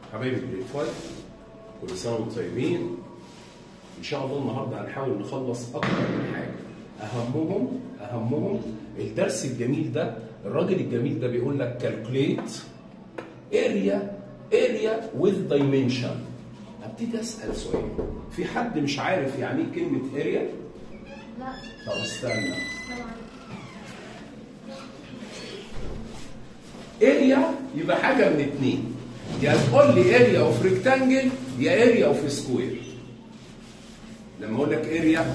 حبايبي جريد 5 كل سنه وانتم طيبين ان شاء الله النهارده هنحاول نخلص اكتر من حاجه اهمهم اهمهم الدرس الجميل ده الراجل الجميل ده بيقول لك كالكوليت اريا اريا وذ دايمنشن ابتدي اسال سؤال في حد مش عارف يعني ايه كلمه اريا لا طب استنى طبعا اريا يبقى حاجه من اتنين يا تقول لي اريا اوف ريكتانجل يا اريا اوف سكوير لما اقول لك اريا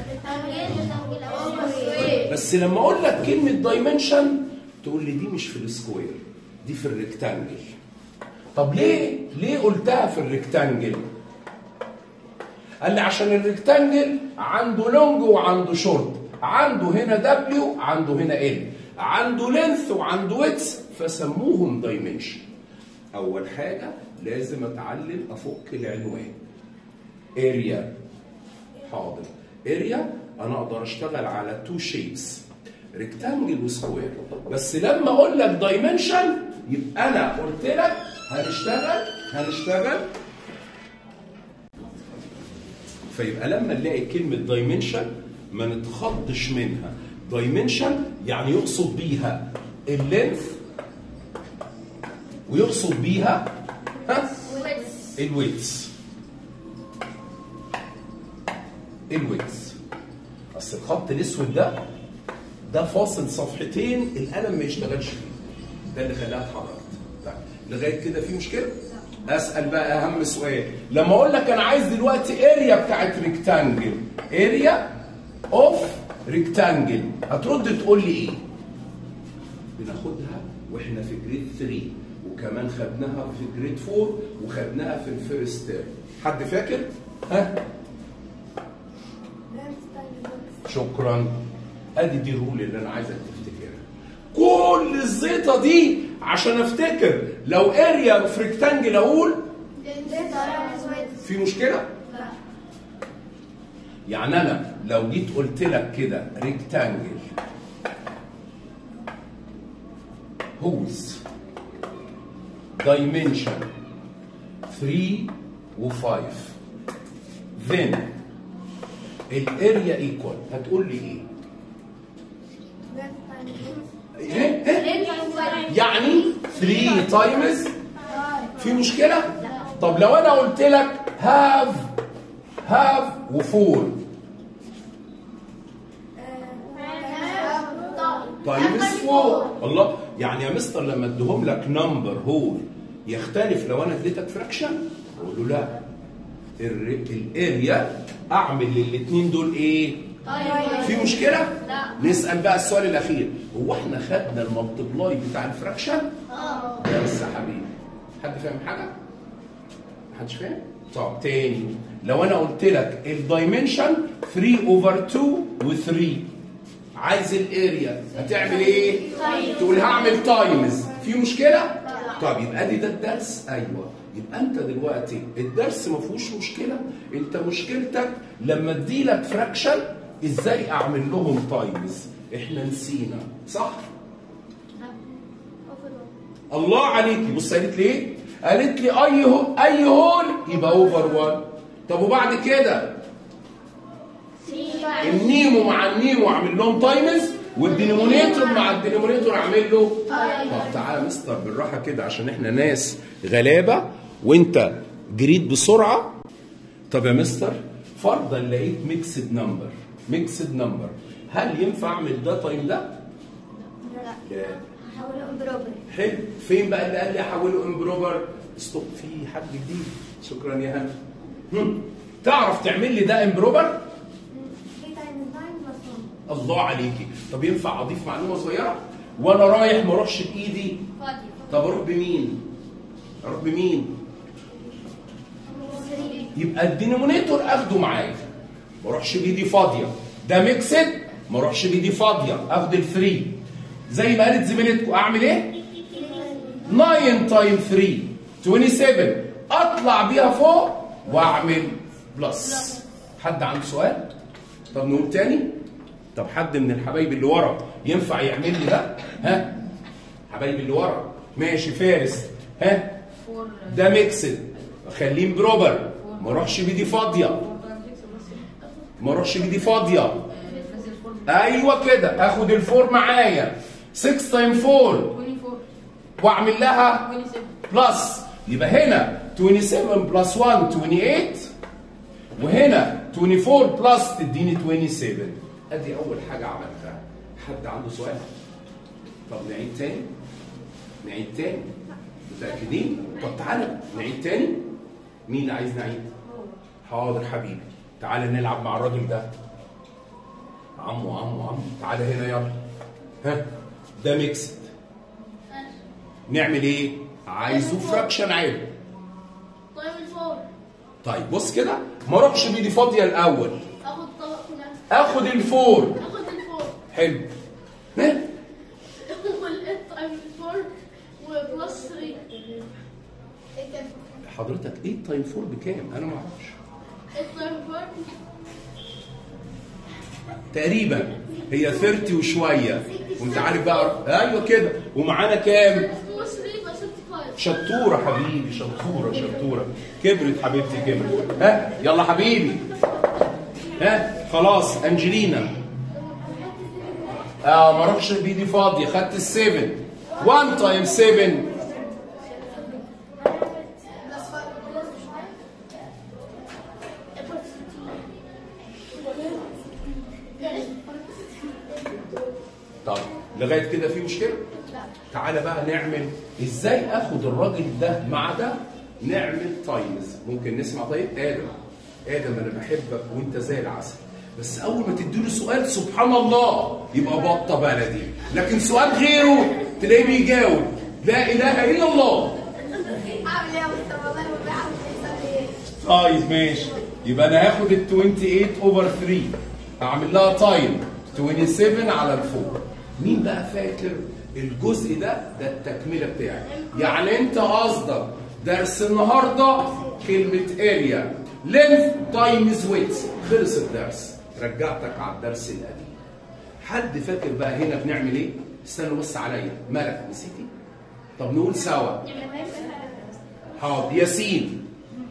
بس لما اقول لك كلمه دايمنشن تقول لي دي مش في السكوير دي في الريكتانجل طب ليه ليه قلتها في الريكتانجل قال لي عشان الريكتانجل عنده لونج وعنده شورت عنده هنا دبليو عنده هنا ال عنده لينث وعنده ويتس فسموهم دايمنشن اول حاجه لازم اتعلم افك العنوان اريا حاضر اريا انا اقدر اشتغل على تو شيبس ريكتانجل وسكوير بس لما اقول لك دايمنشن يبقى انا قلت لك هنشتغل هنشتغل فيبقى لما نلاقي كلمة دايمنشن ما نتخضش منها دايمنشن يعني يقصد بيها اللينث ويقصد بيها ها الويتس الويتس اصل الخط الاسود ده ده فاصل صفحتين القلم ما يشتغلش فيه ده اللي خلاها اتحركت طيب لغايه كده في مشكله اسال بقى اهم سؤال لما اقول لك انا عايز دلوقتي اريا بتاعت ريكتانجل اريا اوف ريكتانجل هترد تقول لي ايه بناخدها واحنا في جريد 3 وكمان خدناها في جريد 4 وخدناها في الفيرست تيرم حد فاكر ها شكرا ادي دي الرول اللي انا عايزك تفتكرها كل الزيطه دي عشان افتكر لو اريا في ريكتانجل اقول في مشكله يعني انا لو جيت قلت لك كده ريكتانجل whose dimension 3 و5 then الاريا ايكوال هتقول لي ايه؟ ايه؟ إيه؟ يعني 3 تايمز في مشكله؟ طب لو انا قلت لك هاف هاف وفور تايمز فور الله يعني يا مستر لما اديهم لك نمبر هول يختلف لو انا اديتك فراكشن اقول له لا الر- الاريا اعمل للاثنين دول ايه في مشكله لا. نسال بقى السؤال الاخير هو احنا خدنا المالتبلاي بتاع الفراكشن اه لا بس يا حبيبي حد فاهم حاجه محدش فاهم طب تاني لو انا قلت لك الدايمنشن 3 اوفر 2 و3 عايز الاريا هتعمل ايه تقول هعمل تايمز في مشكله طب يبقى دي ده الدرس ايوه يبقى انت دلوقتي الدرس ما فيهوش مشكله انت مشكلتك لما اديلك فراكشن ازاي اعمل لهم تايمز احنا نسينا صح الله عليكي بص قالت لي ايه؟ قالت لي اي هو اي هول يبقى اوفر 1 طب وبعد كده النيمو مع النيمو اعمل لهم تايمز والدينومينيتور مع الدينومينيتور اعمل له طب تعالى مستر بالراحه كده عشان احنا ناس غلابه وانت جريت بسرعه طب يا مستر فرضا لقيت ميكسد نمبر ميكسد نمبر هل ينفع اعمل ده تايم ده؟ لا هحولهم بروبر حلو فين بقى اللي قال لي احوله امبروفر ستوب في حد جديد شكرا يا هنا هم. تعرف تعمل لي ده امبروفر 3 تايمز 9 بلس 1 الله عليكي طب ينفع اضيف معلومه صغيره وانا رايح ما اروحش بايدي فاضي طب اروح بمين اروح بمين يبقى الدينومينيتور اخده معايا ما اروحش بايدي فاضيه ده ميكسد ما اروحش بايدي فاضيه اخد الفري زي ما قالت زميلتكم اعمل ايه 9 تايم 3 27 اطلع بيها فوق واعمل بلس حد عنده سؤال طب نقول تاني طب حد من الحبايب اللي ورا ينفع يعمل لي ده ها حبايبي اللي ورا ماشي فارس ها فور ده ميكسد خليه بروبر ما اروحش بدي فاضيه فور تايم 6 بلس ما اروحش بدي فاضيه نزل فور ايوه كده اخد الفور معايا 6 تايم 4 24 واعمل لها 27 بلس يبقى هنا 27 بلس 1 28 وهنا 24 بلس تديني 27 ادي اول حاجه عملتها حد عنده سؤال طب نعيد تاني نعيد تاني متاكدين طب تعالى نعيد تاني مين اللي عايز نعيد حاضر حبيبي تعالى نلعب مع الراجل ده عمو عمو عمو تعالى هنا يلا ها ده ميكسد نعمل ايه عايزه فراكشن عادي طيب الفور طيب بص كده ما اروحش بايدي فاضيه الاول اخد طبق كلها اخد الفور اخد الفور حلو ها اخد الايت طيب الفور وبلس 3 ايه كان حضرتك ايه تايم فور بكام انا ما اعرفش ايت طيب الفور تقريبا هي 30 وشويه وانت عارف بقى ايوه كده ومعانا كام بلس 3 ب 65 شطوره حبيبي شطوره شطوره كبرت حبيبتي كبرت ها يلا حبيبي ها خلاص انجلينا اه ما اروحش بايدي فاضيه خدت السيفن 1 تايم 7 بلس 5 بلس طيب لغايه كده في مشكله؟ تعالى بقى نعمل ازاي اخد الراجل ده مع ده نعمل تايمز ممكن نسمع طيب ادم ادم انا بحبك وانت زي العسل بس اول ما تديله سؤال سبحان الله يبقى بطه بلدي لكن سؤال غيره تلاقيه بيجاوب لا اله الا الله اعمل ايه يا مستر والله ما بعرف يحصل ايه طيب ماشي يبقى انا هاخد ال 28 اوفر 3 هعمل لها تايم 27 على الفور مين بقى فاكر الجزء ده ده التكمله بتاعي يعني انت قصدك درس النهارده كلمه اريا لينث تايمز ويت خلص الدرس رجعتك على الدرس القديم حد فاكر بقى هنا بنعمل ايه استنوا بس عليا ملك نسيتي طب نقول سوا حاضر ياسين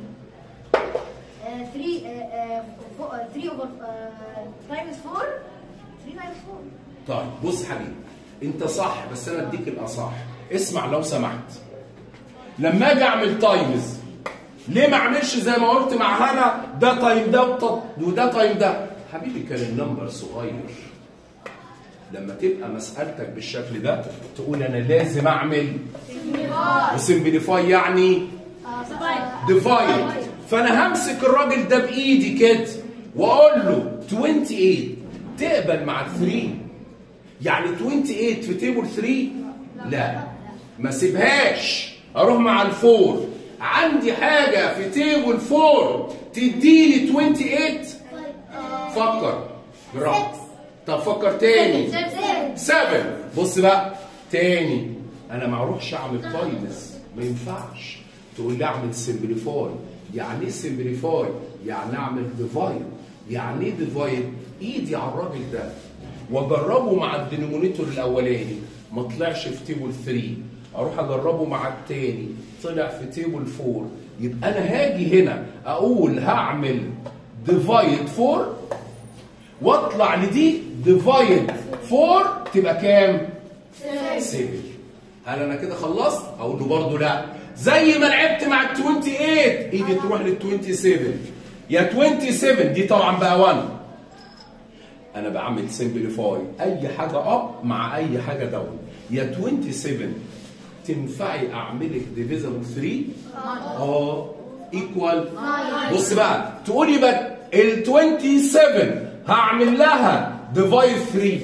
3 3 اوفر تايمز 4 3 تايمز 4 طيب بص حبيبي انت صح بس انا اديك الاصح اسمع لو سمحت لما اجي اعمل تايمز ليه ما اعملش زي ما قلت مع هنا ده تايم ده وط- وده تايم ده حبيبي كان النمبر صغير لما تبقى مسألتك بالشكل ده تقول انا لازم اعمل وسمبليفاي يعني ديفايد فانا همسك الراجل ده بايدي كده واقول له 28 تقبل مع ال 3 يعني 28 في تيبل 3 لا ما سيبهاش اروح مع الفور عندي حاجه في تيبل 4 تديني 28 فكر براحتك طب فكر تاني 7 بص بقى تاني انا ما اروحش اعمل تايمز ما ينفعش تقول لي اعمل سمبليفاي يعني ايه سمبليفاي يعني اعمل ديفايد يعني ايه ديفايد ايدي على الراجل ده واجربه مع الدينومينيتور الاولاني ما طلعش في تيبل 3 اروح اجربه مع التاني طلع في تيبل 4 يبقى انا هاجي هنا اقول هعمل ديفايد 4 واطلع لدي ديفايد 4 تبقى كام؟ 7 هل انا كده خلصت؟ اقول له برضه لا زي ما لعبت مع ال 28 ايدي تروح لل 27 يا 27 دي طبعا بقى 1 انا بعمل سمبليفاي اي حاجه اب مع اي حاجه داون يا 27 تنفعي اعملك ديفيزبل 3 اه ايكوال بص بقى تقولي بقى ال 27 هعمل لها ديفايد 3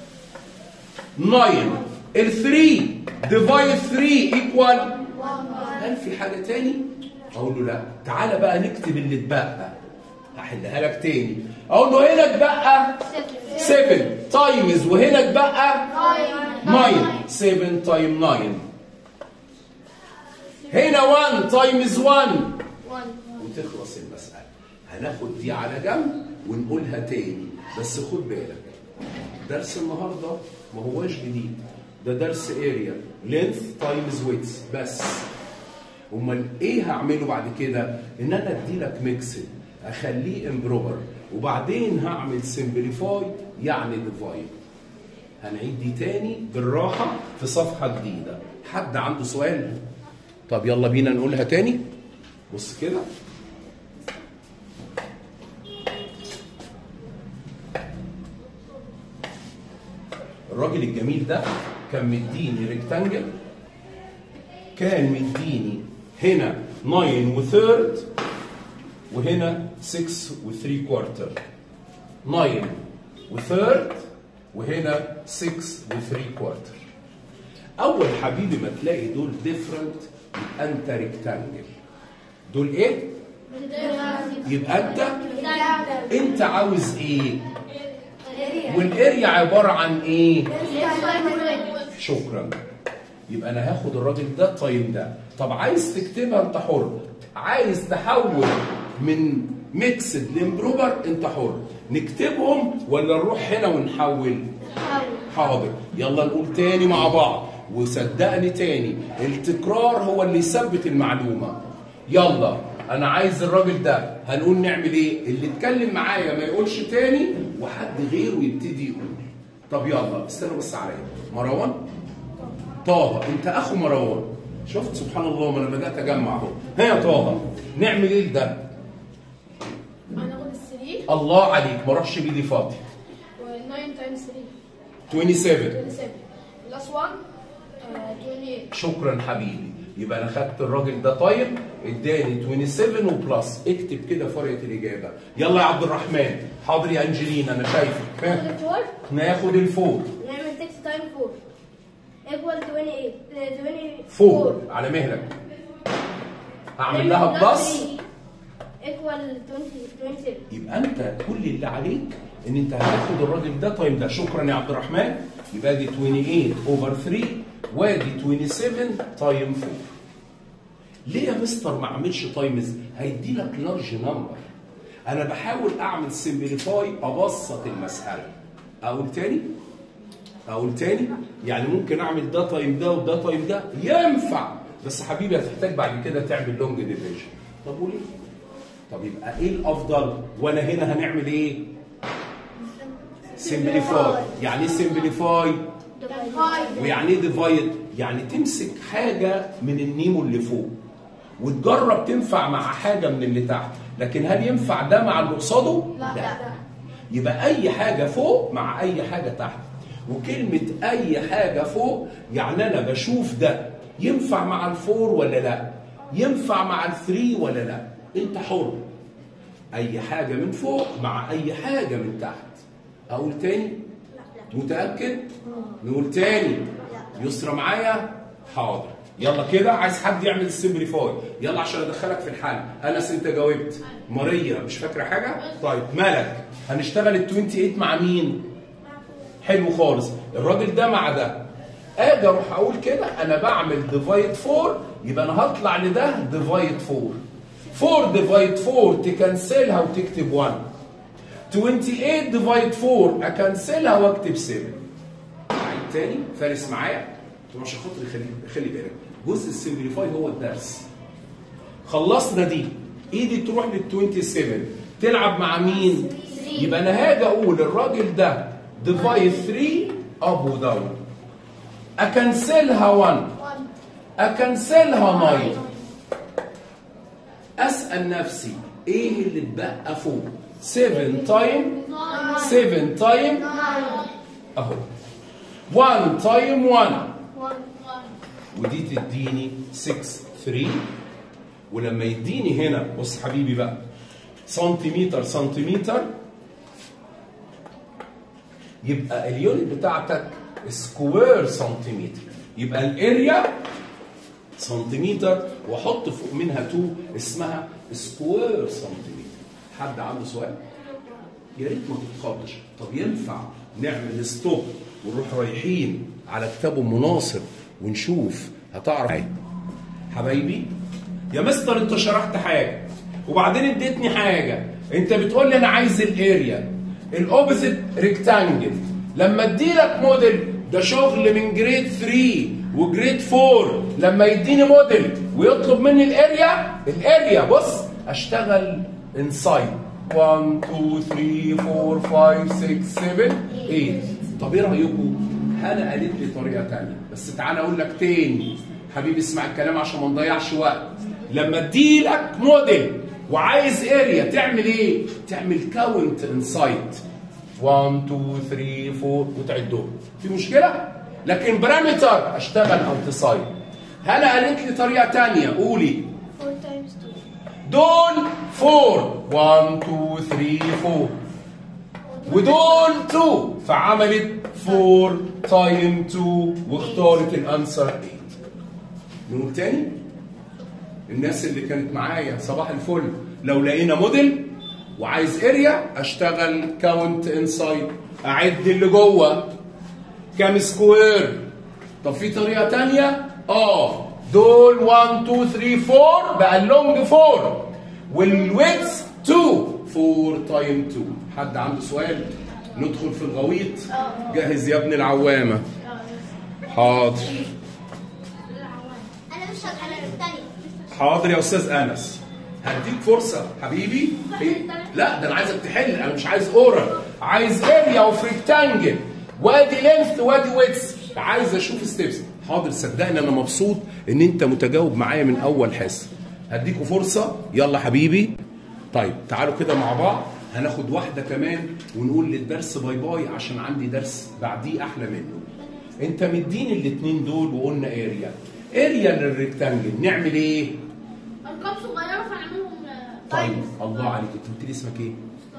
9 ال 3 ديفايد 3 ايكوال هل في حاجه تاني؟ اقول له لا تعالى بقى نكتب اللي اتبقى هحلها لك تاني اقول له هنا اتبقى 7 تايمز وهنا اتبقى 9 7 تايم 9 هنا 1 تايمز 1 وتخلص المسألة هناخد دي على جنب ونقولها تاني بس خد بالك درس النهارده ما هواش جديد ده درس اريا لينث تايمز ويتس بس امال ايه هعمله بعد كده ان انا ادي لك ميكسد اخليه امبروبر وبعدين هعمل سمبليفاي يعني ديفايد هنعيد دي تاني بالراحه في صفحه جديده حد عنده سؤال طب يلا بينا نقولها تاني بص كده الراجل الجميل ده كان مديني ريكتانجل كان مديني هنا 9 وثيرد وهنا 6 و3 كوارتر 9 وثيرد وهنا 6 و3 كوارتر اول حبيبي ما تلاقي دول ديفرنت يبقى انت ريكتانجل دول ايه يبقى انت انت عاوز ايه والاريا عباره عن ايه شكرا يبقى انا هاخد الراجل ده التايم ده طب عايز تكتبها انت حر عايز تحول من ميكسد لامبروبر انت حر نكتبهم ولا نروح هنا ونحول حاضر يلا نقول تاني مع بعض وصدقني تاني التكرار هو اللي يثبت المعلومه يلا انا عايز الراجل ده هنقول نعمل ايه اللي اتكلم معايا ما يقولش تاني وحد غيره يبتدي يقول طب يلا استنى بس عليا مروان طه انت اخو مروان شفت سبحان الله ما انا بدات اجمع اهو ها يا طه نعمل ايه ده هناخد الثري الله عليك ما اروحش بايدي فاضي و 9 تايمز 27 3 27 بلس 1 آه، 28 شكرا حبيبي يبقى انا خدت الراجل ده طيب اداني 27 وبلس اكتب كده في ورقه الاجابه يلا يا عبد الرحمن حاضر يا انجلينا انا شايفك ها؟ 4 ناخد الفور نعمل 6 تايم 4 equal 28 آه، 24 فور على مهلك هعمل لها بلس equal 20 27 يبقى انت كل اللي عليك ان انت هتاخد الراجل ده تايم ده شكرا يا عبد الرحمن يبقى دي 28 اوفر 3 وادي 27 تايم 4 ليه يا مستر ما اعملش تايمز هيدي لك لارج نمبر انا بحاول اعمل سمبليفاي ابسط المساله اقول تاني اقول تاني يعني ممكن اعمل ده تايم ده وده تايم ده ينفع بس حبيبي هتحتاج بعد كده تعمل لونج ديفيجن طب وليه طب يبقى ايه الافضل وانا هنا هنعمل ايه سمبليفاي يعني ايه سمبليفاي ويعني ايه ديفايد يعني تمسك حاجه من النيمو اللي فوق وتجرب تنفع مع حاجه من اللي تحت لكن هل ينفع ده مع اللي قصاده لا يبقى اي حاجه فوق مع اي حاجه تحت وكلمه اي حاجه فوق يعني انا بشوف ده ينفع مع الفور ولا لا ينفع مع الثري ولا لا انت حر اي حاجه من فوق مع اي حاجه من تحت اقول تاني متاكد نقول تاني يسرى معايا حاضر يلا كده عايز حد يعمل السمبليفاي يلا عشان ادخلك في الحل انس انت جاوبت ماريا مش فاكره حاجه طيب مالك هنشتغل ال 28 مع مين حلو خالص الراجل ده مع ده اجي اروح اقول كده انا بعمل ديفايد 4 يبقى انا هطلع لده ديفايد 4 4 ديفايد 4 تكنسلها وتكتب 1 28 ديفايد 4 اكنسلها واكتب 7 عيد تاني فارس معايا طب عشان خاطر خلي خلي بالك جزء السمبليفاي هو الدرس خلصنا دي ايدي تروح لل 27 تلعب مع مين؟ يبقى انا هاجي اقول الراجل ده ديفايد 3 اب وداون اكنسلها 1 اكنسلها 9 اسال نفسي ايه اللي اتبقى فوق 7 تايم 7 تايم اهو 1 تايم 1 ودي تديني 6 3 ولما يديني هنا بص حبيبي بقى سنتيمتر سنتيمتر يبقى اليونت بتاعتك سكوير سنتيمتر يبقى الاريا سنتيمتر واحط فوق منها 2 اسمها سكوير سنتيمتر حد عنده سؤال؟ يا ريت ما تتخضش طب ينفع نعمل ستوب ونروح رايحين على كتاب ام ناصر ونشوف هتعرف ايه حبايبي يا مستر انت شرحت حاجه وبعدين اديتني حاجه انت بتقول لي انا عايز الاريا الاوبزيت ريكتانجل لما ادي لك موديل ده شغل من جريد 3 وجريد 4 لما يديني موديل ويطلب مني الاريا الاريا بص اشتغل انسايد 1 2 3 4 5 6 7 8 طب ايه رايكم؟ هنا قالت لي طريقه ثانيه بس تعالى اقول لك تاني حبيبي اسمع الكلام عشان ما نضيعش وقت لما اديلك موديل وعايز اريا تعمل ايه؟ تعمل كاونت انسايد 1 2 3 4 وتعدهم في مشكله؟ لكن بارامتر اشتغل اوتسايد هلا قالت لي طريقه ثانيه قولي 4 times 2 دول 4 1 2 3 4 ودول 2 فعملت 4 تايم 2 واختارت الانسر 8 نقول تاني الناس اللي كانت معايا صباح الفل لو لقينا موديل وعايز اريا اشتغل كاونت انسايد اعد اللي جوه كام سكوير طب في طريقه تانية اه دول 1 2 3 4 بقى اللونج 4 والويدث 2 4 تايم 2 حد عنده سؤال ندخل في الغويط جهز يا ابن العوامه حاضر انا مش هتعلم الثانيه حاضر يا استاذ انس هديك فرصه حبيبي إيه؟ لا ده انا عايزك تحل انا مش عايز اورال عايز اريا اوف ريكتانجل وادي لينث وادي ويدث عايز اشوف ستيبس حاضر صدقني انا مبسوط ان انت متجاوب معايا من اول حصه هديكوا فرصه يلا حبيبي طيب تعالوا كده مع بعض هناخد واحده كمان ونقول للدرس باي باي عشان عندي درس بعديه احلى منه انت مديني الاثنين دول وقلنا اريا اريا للريكتانجل نعمل ايه ارقام صغيره فنعملهم طيب الله عليك انت قلت لي اسمك ايه؟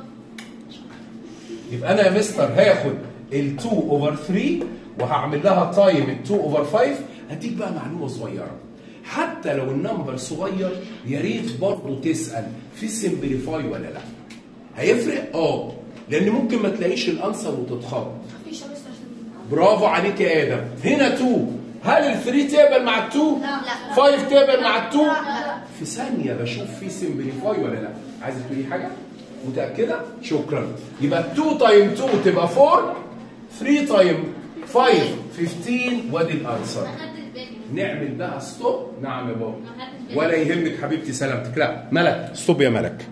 يبقى انا يا مستر هاخد ال 2 اوفر 3 وهعمل لها تايم ال 2 اوفر 5 هديك بقى معلومه صغيره حتى لو النمبر صغير يا ريت برضه تسال في سمبليفاي ولا لا هيفرق اه لان ممكن ما تلاقيش الانسر وتتخض مفيش يا مستر برافو عليك يا ادم هنا 2 هل ال 3 تقبل مع ال 2 لا. 5 تقبل مع ال 2 لا. في ثانيه بشوف في سمبليفاي ولا لا عايزه تقولي حاجه متاكده شكرا يبقى 2 تايم 2 تبقى 4 3 تايم 5 15 وادي الانسر نعمل بقى ستوب نعم يا بابا ولا يهمك حبيبتي سلامتك لا ملك ستوب يا ملك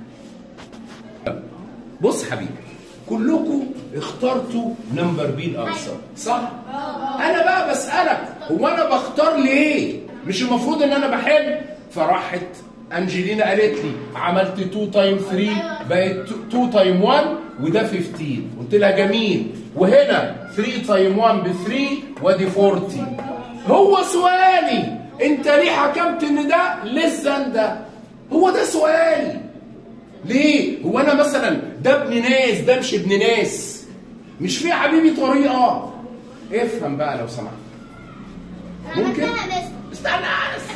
بص حبيبي كلكم اخترتوا نمبر بي الانسر صح انا بقى بسالك هو انا بختار ليه مش المفروض ان انا بحل فراحت انجلينا قالت لي عملت 2 تايم 3 بقت 2 تايم 1 وده 15 قلت لها جميل وهنا 3 تايم 1 ب 3 وادي 40 هو سؤالي انت ليه حكمت ان ده لسه ده هو ده سؤالي ليه؟ هو انا مثلا ده ابن ناس ده مش ابن ناس مش في يا حبيبي طريقه افهم بقى لو سمحت ممكن استنى بس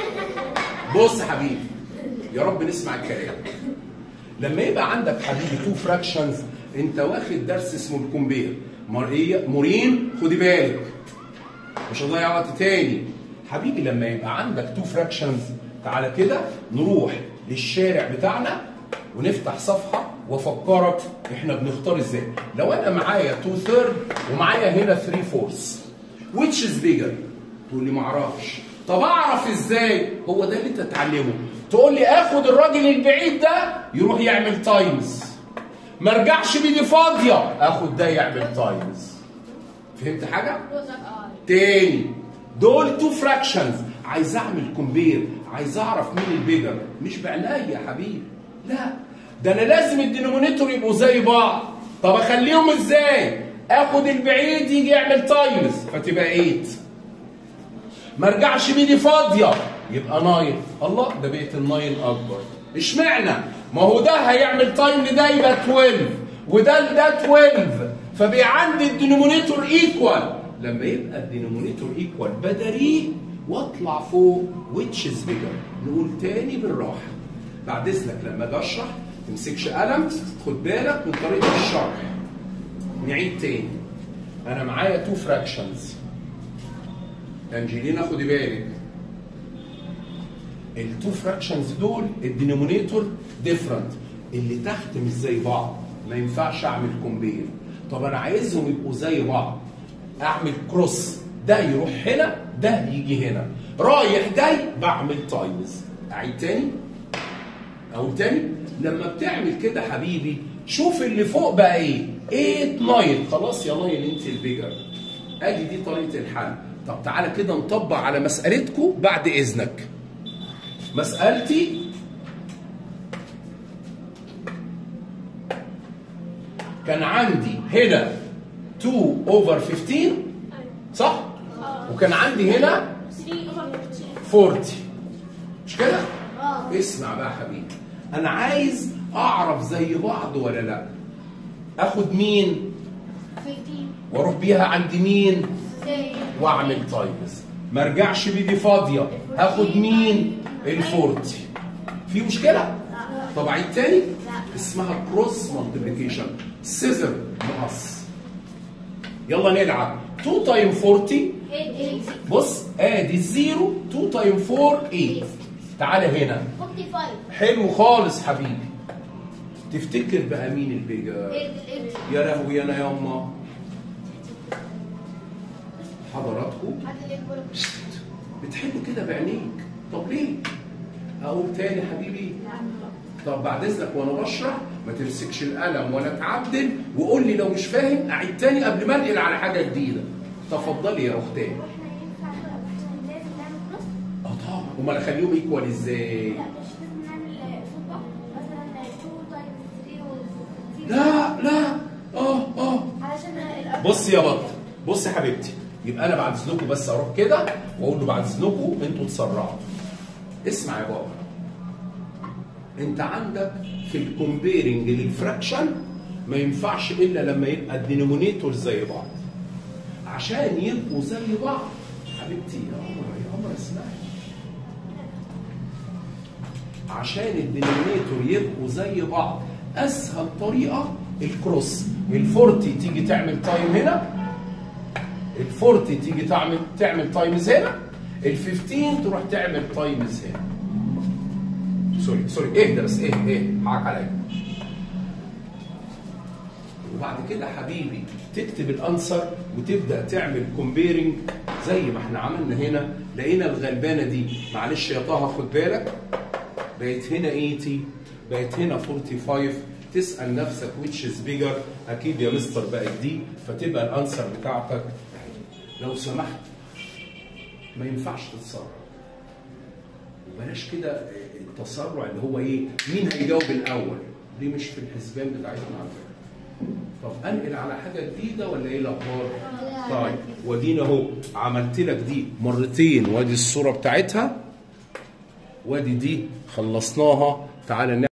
بص يا حبيبي يا رب نسمع الكلام لما يبقى عندك حبيبي تو فراكشنز انت واخد درس اسمه الكومبير مرئيه مورين خدي بالك مش هضيع وقت تاني حبيبي لما يبقى عندك تو فراكشنز تعالى كده نروح للشارع بتاعنا ونفتح صفحه وافكرك احنا بنختار ازاي لو انا معايا 2 ثيرد ومعايا هنا 3 فورث which is bigger تقول لي ما اعرفش طب اعرف ازاي هو ده اللي انت تتعلمه تقول لي اخد الراجل البعيد ده يروح يعمل تايمز ما ارجعش بيدي فاضيه اخد ده يعمل تايمز فهمت حاجه تاني دول تو فراكشنز عايز اعمل كومبير عايز اعرف مين البيجر مش بعناية يا حبيبي لا ده انا لازم الدينومينيتور يبقوا زي بعض طب اخليهم ازاي اخد البعيد يجي يعمل تايمز فتبقى 8 ما ارجعش بيدي فاضيه يبقى 9 الله ده بقت ال 9 اكبر اشمعنى ما هو ده هيعمل تايم لده يبقى 12 وده لده 12 فبقى عندي الدينومينيتور ايكوال لما يبقى الدينومينيتور ايكوال بدري واطلع فوق which is bigger نقول تاني بالراحه بعد اذنك لما اجي اشرح ما تمسكش قلم خد بالك من طريقه الشرح نعيد تاني انا معايا تو فراكشنز انجلينا خدي بالك التو فراكشنز دول الدينومينيتور ديفرنت اللي تحت مش زي بعض ما ينفعش اعمل كومبير طب انا عايزهم يبقوا زي بعض اعمل كروس ده يروح هنا ده يجي هنا رايح جاي بعمل تايمز اعيد تاني اقول تاني لما بتعمل كده حبيبي شوف اللي فوق بقى ايه 8 9 خلاص يا لاين انت البيجر ادي دي طريقه الحل طب تعالى كده نطبق على مسألتكم بعد اذنك مسألتي كان عندي هنا 2 اوفر 15 صح؟ وكان عندي هنا 3 اوفر 15 40 مش كده؟ اسمع بقى يا حبيبي انا عايز اعرف زي بعض ولا لا اخد مين 15 واروح بيها عند مين زي واعمل تايمز ما ارجعش بايدي فاضيه هاخد مين الفورتي في مشكله طب عيد تاني اسمها كروس مالتيبليكيشن سيزر مقص يلا نلعب 2 تايم 40 8 بص ادي الزيرو 2 تايم 4 8 تعالى هنا 45 حلو خالص حبيبي تفتكر بقى مين البيجر 8 يا لهوي انا ياما حضراتكم بتحبوا كده بعينيك طب ليه اقول تاني حبيبي طب بعد اذنك وانا بشرح ما تمسكش القلم ولا تعدل وقول لي لو مش فاهم اعيد تاني قبل ما انقل على حاجه جديده تفضلي يا اختي اه طبعا امال اخليهم ايكوال ازاي لا لا اه اه بص يا بط بص يا حبيبتي يبقى انا بعد اذنكم بس اروح كده واقول له بعد اذنكم انتوا تسرعوا اسمع يا بابا انت عندك في الكومبيرنج للفراكشن ما ينفعش الا لما يبقى الدينومينيتور زي بعض عشان يبقوا زي بعض حبيبتي يا قمر يا قمر اسمعي عشان الدينومينيتور يبقوا زي بعض اسهل طريقه الكروس الفورتي تيجي تعمل تايم هنا الفورتي تيجي تعمل تعمل تايمز هنا ال15 تروح تعمل تايمز هنا سوري سوري اهدى بس ايه ايه حقك عليا وبعد كده حبيبي تكتب الانسر وتبدا تعمل كومبيرنج زي ما احنا عملنا هنا لقينا الغلبانه دي معلش يا طه خد بالك بقت هنا 80 بقت هنا 45 تسال نفسك which is bigger اكيد يا مستر بقت دي فتبقى الانسر بتاعتك لو سمحت ما ينفعش تتسرع وبلاش كده التسرع اللي هو ايه مين هيجاوب الاول دي مش في الحسبان بتاعتنا على فكره طب انقل على حاجه جديده ولا ايه الاخبار طيب ودينا اهو عملت لك دي مرتين وادي الصوره بتاعتها وادي دي خلصناها تعالى